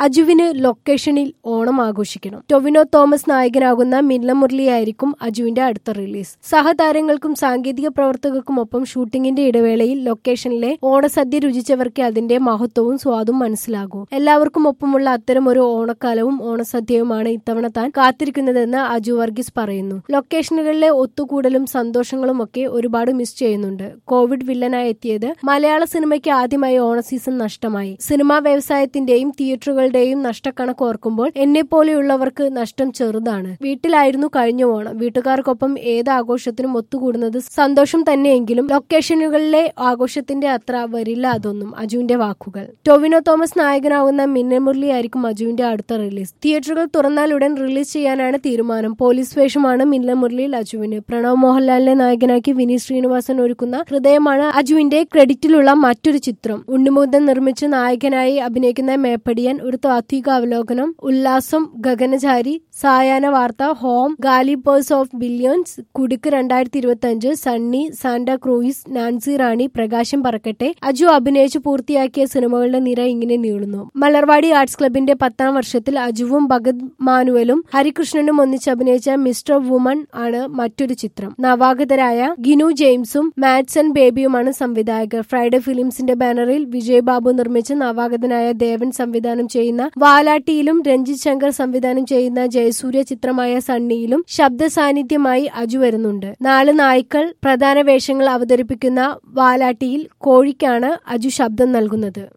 അജുവിന് ലൊക്കേഷനിൽ ഓണം ആഘോഷിക്കണം ടൊവിനോ തോമസ് നായകനാകുന്ന മില്ല മുരളിയായിരിക്കും അജുവിന്റെ അടുത്ത റിലീസ് സഹതാരങ്ങൾക്കും സാങ്കേതിക പ്രവർത്തകർക്കുമൊപ്പം ഷൂട്ടിംഗിന്റെ ഇടവേളയിൽ ലൊക്കേഷനിലെ ഓണസദ്യ രുചിച്ചവർക്ക് അതിന്റെ മഹത്വവും സ്വാദും മനസ്സിലാകൂ എല്ലാവർക്കും ഒപ്പമുള്ള അത്തരം ഒരു ഓണക്കാലവും ഓണസദ്യയുമാണ് ഇത്തവണ താൻ കാത്തിരിക്കുന്നതെന്ന് അജു വർഗീസ് പറയുന്നു ലൊക്കേഷനുകളിലെ ഒത്തുകൂടലും സന്തോഷങ്ങളും ഒക്കെ ഒരുപാട് മിസ് ചെയ്യുന്നുണ്ട് കോവിഡ് വില്ലനായി എത്തിയത് മലയാള സിനിമയ്ക്ക് ആദ്യമായി ഓണ സീസൺ നഷ്ടമായി സിനിമാ വ്യവസായത്തിന്റെയും തിയേറ്ററുകളുടെയും നഷ്ടക്കണക്ക് ഓർക്കുമ്പോൾ എന്നെ പോലെയുള്ളവർക്ക് നഷ്ടം ചെറുതാണ് വീട്ടിലായിരുന്നു കഴിഞ്ഞ ഓണം വീട്ടുകാർക്കൊപ്പം ഏത് ആഘോഷത്തിനും ഒത്തുകൂടുന്നത് സന്തോഷം തന്നെയെങ്കിലും ലൊക്കേഷനുകളിലെ ആഘോഷത്തിന്റെ അത്ര വരില്ല അതൊന്നും അജുവിന്റെ വാക്കുകൾ ടൊവിനോ തോമസ് നായകനാവുന്ന മിന്നമുരളി ആയിരിക്കും അജുവിന്റെ അടുത്ത റിലീസ് തിയേറ്ററുകൾ തുറന്നാലുടൻ റിലീസ് ചെയ്യാനാണ് തീരുമാനം പോലീസ് വേഷമാണ് മിന്നമുരളിയിൽ അജുവിന് പ്രണവ് മോഹൻലാലിനെ നായകനാക്കി വിനീത് ശ്രീനിവാസൻ ഒരുക്കുന്ന ഹൃദയമാണ് അജുവിന്റെ ക്രെഡിറ്റിലുള്ള മറ്റൊരു ചിത്രം ഉണ്ണിമുതൻ നിർമ്മിച്ച് നായകനായി അഭിനയിക്കുന്ന മേപ്പടിയൻ ഒരു താത്വിക അവലോകനം ഉല്ലാസം ഗഗനചാരി സായാഹ്ന വാർത്ത ഹോം ഗാലിബേഴ്സ് ഓഫ് ബില്യൺസ് കുടുക്ക് രണ്ടായിരത്തി ഇരുപത്തി അഞ്ച് Sunny Santa Cruz Nancy Rani Prakasham Parakkatte Aju അഭിനയിച്ച് പൂർത്തിയാക്കിയ സിനിമകളുടെ നിര ഇങ്ങനെ നീളുന്നു മലർവാടി ആർട്സ് ക്ലബിന്റെ പത്താം വർഷത്തിൽ അജുവും ഭഗത് മാനുവലും ഹരികൃഷ്ണനും ഒന്നിച്ച് അഭിനയിച്ച മിസ്റ്റർ വുമൺ ആണ് മറ്റൊരു ചിത്രം നവാഗതരായ ഗിനു ജെയിംസും മാറ്റ്സൺ ബേബിയുമാണ് സംവിധായകർ ഫ്രൈഡേ ഫിലിംസിന്റെ ബാനറിൽ വിജയ് ബാബു നിർമ്മിച്ച് നവാഗതനായ ദേവൻ സംവിധാനം ചെയ്യുന്ന വാലാട്ടിയിലും രഞ്ജിത് ശങ്കർ സംവിധാനം ചെയ്യുന്ന ജയസൂര്യ ചിത്രമായ സണ്ണിയിലും ശബ്ദ സാന്നിധ്യമായി അജു വരുന്നുണ്ട് നാല് നായ്ക്കൾ പ്രധാന വേഷങ്ങൾ അവതരിപ്പിക്കുന്ന വാലാട്ടിയിൽ കോഴിക്കാണ് അജു ശബ്ദം നൽകുന്നത്